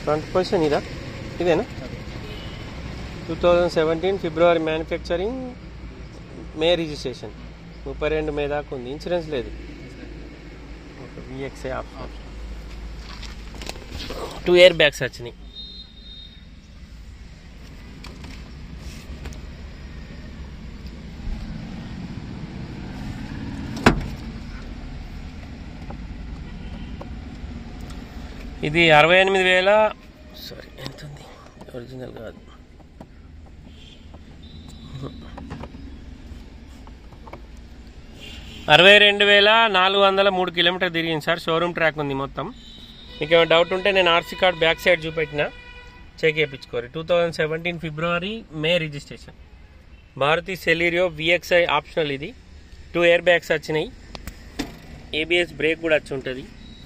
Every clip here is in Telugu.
ఫ్రంట్ పొజిషన్ ఇదా ఇదేనా టూ థౌజండ్ సెవెంటీన్ ఫిబ్రవరి మ్యానుఫ్యాక్చరింగ్ మే రిజిస్ట్రేషన్ ముప్పై రెండు మే దాకా ఉంది ఇన్సూరెన్స్ లేదు VXI option two air bags వచ్చినాయి ఇది అరవై ఎనిమిది వేల సారీ ఎంత ఉంది ఒరిజినల్ కాదు అరవై రెండు వేల నాలుగు వందల మూడు కిలోమీటర్ తిరిగింది సార్ షోరూమ్ ట్రాక్ ఉంది మొత్తం మీకు ఏమైనా డౌట్ ఉంటే నేను ఆర్సీ కార్డ్ బ్యాక్ సైడ్ చూపెట్టిన చెక్ చేయించుకోరు టూ థౌజండ్ సెవెంటీన్ ఫిబ్రవరి May registration Maruti Celerio VXI optional ఇది టూ ఇయర్ బ్యాగ్స్ వచ్చినాయి ఏబిఎస్ బ్రేక్ కూడా వచ్చి ఉంటుంది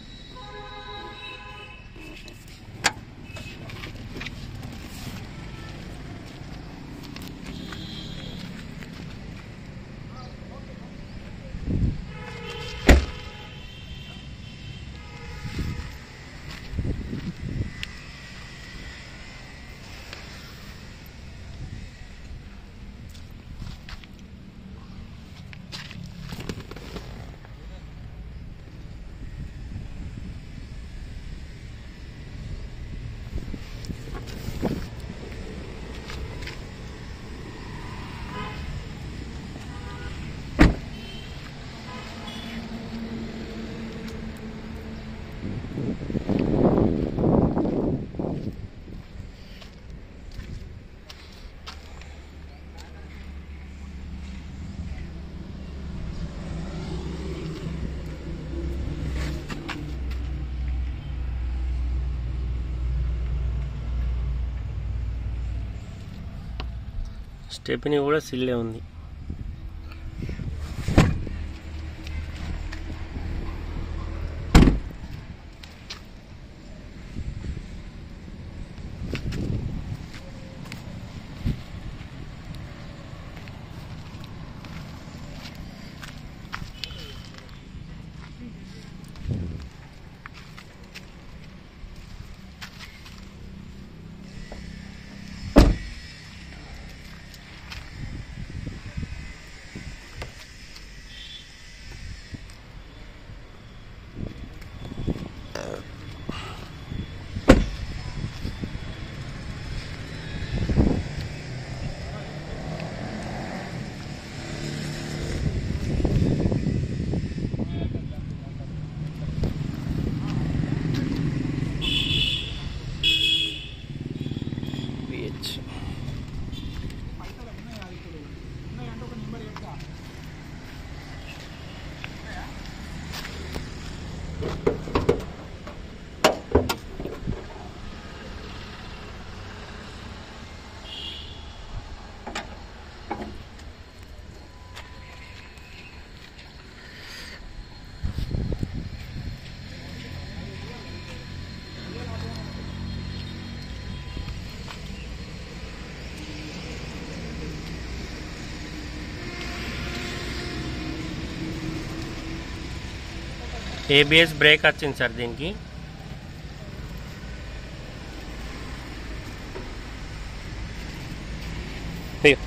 స్టెప్ని కూడా సిల్లే ఉంది పిహెచ్ ఏబిఎస్ బ్రేక్ వచ్చింది సార్ దీనికి అయ్యో.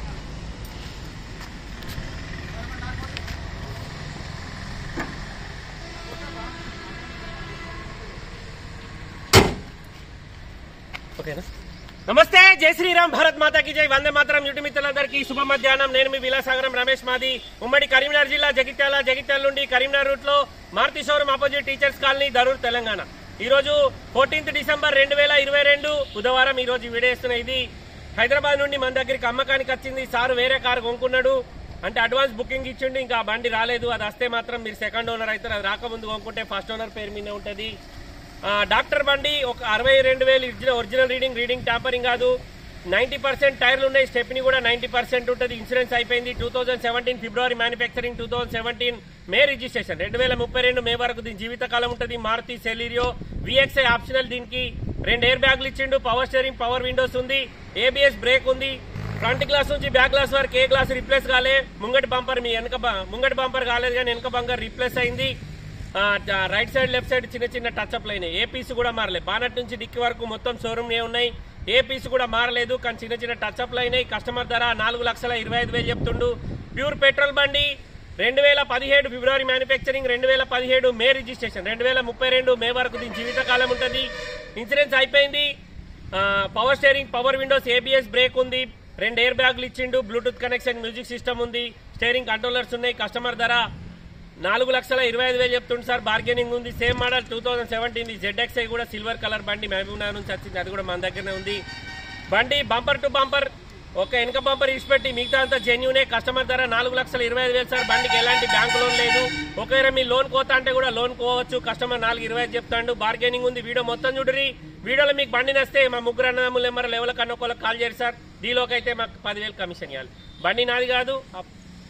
ఓకేనా నమస్తే జై శ్రీరామ్ భారత్ మాతాకి జై వందే మాతరం యుటి మిత్రులందరికీ శుభ మధ్యాహ్నం నేను మీ విలాసాగరం రమేష్ మాది ఉమ్మడి కరీంనగర్ జిల్లా జగిత్యాల జగిత్యాల నుండి కరీంనగర్ రూట్ లో Maruti showroom opposite teachers colony Darur Telangana ఈ రోజు ఫోర్టీన్త్ డిసెంబర్ రెండు వేల ఇరవై రెండు బుధవారం ఈ రోజు వీడియోస్తున్న ఇది హైదరాబాద్ నుండి మన దగ్గరికి అమ్మకానికి వచ్చింది సార్ వేరే కారు కొనుక్కున్నాడు అంటే అడ్వాన్స్ బుకింగ్ ఇచ్చిండు ఇంకా ఆ బండి రాలేదు అది వస్తే మాత్రం మీరు సెకండ్ ఓనర్ అవుతారు అది రాకముందు కొనుక్కుంటే ఫస్ట్ ఓనర్ పేరు మీద ఉంటుంది ఆ, డాక్టర్ బండి ఒక అరవై రెండు వేలు original original reading reading tampering కాదు నైంటీ పర్సెంట్ టైర్లు ఉన్నాయి స్టెప్ని కూడా నైంటీ పర్సెంట్ ఉంటుంది ఇన్సూరెన్స్ అయిపోయింది టూ థౌసండ్ సెవెంటీన్ ఫిబ్రవరి manufacturing two thousand seventeen May registration రెండు వేల ముప్పై రెండు మే వరకు దీని జీవితకాలం ఉంటుంది మారుతి సెలీరియో విఎక్స్ఐ ఆప్షనల్ దీనికి రెండు ఎయిర్ బ్యాగులు ఇచ్చిండు పవర్ స్టీరింగ్ పవర్ విండోస్ ఉంది ఏబిఎస్ బ్రేక్ ఉంది ఫ్రంట్ గ్లాస్ నుంచి బ్యాక్ గ్లాస్ వరకు ఏ గ్లాస్ రిప్లేస్ కాలే ముంగటి బంపర్ మీ వెనక బ- ముంగటి బంపర్ కాలేదు కానీ వెనక బంపర్ రిప్లేస్ అయింది ఆ, ఆ, రైట్ సైడ్ లెఫ్ట్ సైడ్ చిన్న చిన్న టచ్ అప్లు అయినాయి ఏ పీస్ కూడా మారలేదు బానట్ నుంచి డిక్కి వరకు మొత్తం షోరూమ్ ఉన్నాయి ఏ పీస్ కూడా మారలేదు కానీ చిన్న చిన్న టచ్ అప్లు అయినాయి కస్టమర్ ధర నాలుగు లక్షల ఇరవై ఐదు వేలు చెప్తుండు ప్యూర్ పెట్రోల్ బండి రెండు వేల పదిహేడు ఫిబ్రవరి మ్యానుఫ్యాక్చరింగ్ రెండు వేల పదిహేడు మే రిజిస్ట్రేషన్ రెండు వేల ముప్పై రెండు మే వరకు దీని జీవితకాలం ఉంటుంది ఇన్సూరెన్స్ అయిపోయింది ఆ, power steering power windows ABS brake ఉంది రెండు ఎయిర్ బ్యాగులు ఇచ్చిండు బ్లూటూత్ కనెక్షన్ మ్యూజిక్ సిస్టమ్ ఉంది స్టీరింగ్ కంట్రోలర్స్ ఉన్నాయి కస్టమర్ ధర నాలుగు లక్షల ఇరవై ఐదు వేలు చెప్తుంది సార్ బార్గెనింగ్ ఉంది same model two thousand seventeen ZXI కూడా సిల్వర్ కలర్ బండి మహబూబ్నగర్ నుంచి వచ్చింది అది కూడా మన దగ్గరనే ఉంది బండి బంపర్ టు బంపర్ ఒక వెనక బంపర్ ఇచ్చిపెట్టి మిగతా అంతా జెన్యునే కస్టమర్ ధర నాలుగు లక్షల ఇరవై ఐదు వేలు సార్ బండికి ఎలాంటి బ్యాంక్ లోన్ లేదు ఒకవేళ మీ లోన్ కోత అంటే కూడా లోన్ కోవచ్చు కస్టమర్ నాలుగు ఇరవై ఐదు చెప్తాడు బార్గెనింగ్ ఉంది వీడియో మొత్తం చూడరి వీడియోలో మీకు బండి నస్తే మా ముగ్గురు అన్నదమ్ములు నెంబర్ లెవెల్ కన్నా ఒకళ్ళకి కాల్ చేయరు సార్ దీలోకి అయితే మాకు పదివేలు కమిషన్ ఇవ్వాలి బండి నాది కాదు ఆ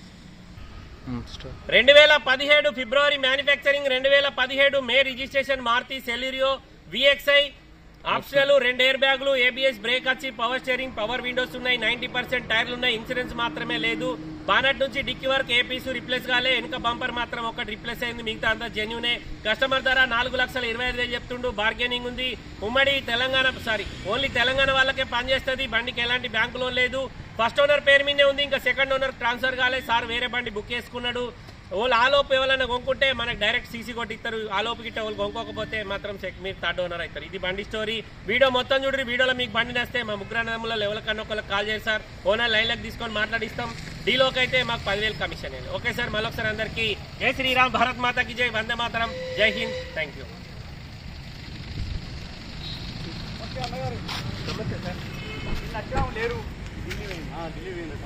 రెండు వేల పదిహేడు ఫిబ్రవరి మ్యానుఫ్యాక్చరింగ్ రెండు వేల పదిహేడు May registration Maruti Celerio VXI optional రెండు ఎయిర్ బ్యాగులు ఏబిఎస్ బ్రేక్ వచ్చి పవర్ స్టీరింగ్ పవర్ విండోస్ ఉన్నాయి నైన్టీ పర్సెంట్ టైర్లు ఉన్నాయి ఇన్సూరెన్స్ మాత్రమే లేదు బానట్ నుంచి డిక్కి వరకు ఏ పీసు రిప్లేస్ కాలే వెనుక బంపర్ మాత్రం ఒకటి రిప్లేస్ అయింది మిగతా అంతా జెన్యునే కస్టమర్ ధర నాలుగు లక్షల ఇరవై ఐదు వేలు చెప్తుండు బార్గెనింగ్ ఉంది ఉమ్మడి తెలంగాణ సారీ ఓన్లీ తెలంగాణ వాళ్ళకే పనిచేస్తుంది బండికి ఎలాంటి బ్యాంకు లోన్ లేదు ఫస్ట్ ఓనర్ పేరు మీదే ఉంది ఇంకా సెకండ్ ఓనర్ ట్రాన్స్ఫర్ కాలే సార్ వేరే బండి బుక్ చేసుకున్నాడు వాళ్ళు ఆలోపు ఎవరైనా కొనుక్కుంటే మనకు డైరెక్ట్ సీసీ కొట్టిస్తారు ఆలోపు గిట్ట వాళ్ళు కొనుక్కోకపోతే మాత్రం చెక్ మీరు థర్డ్ ఓనర్ అవుతారు ఇది బండి స్టోరీ వీడియో మొత్తం చూడండి వీడియోలో మీకు బండి నస్తే మా ముగ్గురు అన్నదమ్ములలో ఎవరికన్నా ఒకళ్ళకి కాల్ చేసి సార్ ఓనర్ లైన్లకు తీసుకొని మాట్లాడిస్తాం డీలోకి అయితే మాకు పదివేలు కమిషన్ అండి ఓకే సార్ మళ్ళొకసారి అందరికీ జై శ్రీరామ్ భారత్ మాతకి జై వందే మాతరం జై హింద్ థ్యాంక్ యూ నమస్తే అన్నగారు నమస్తే సార్ లేరు ఢిల్లీ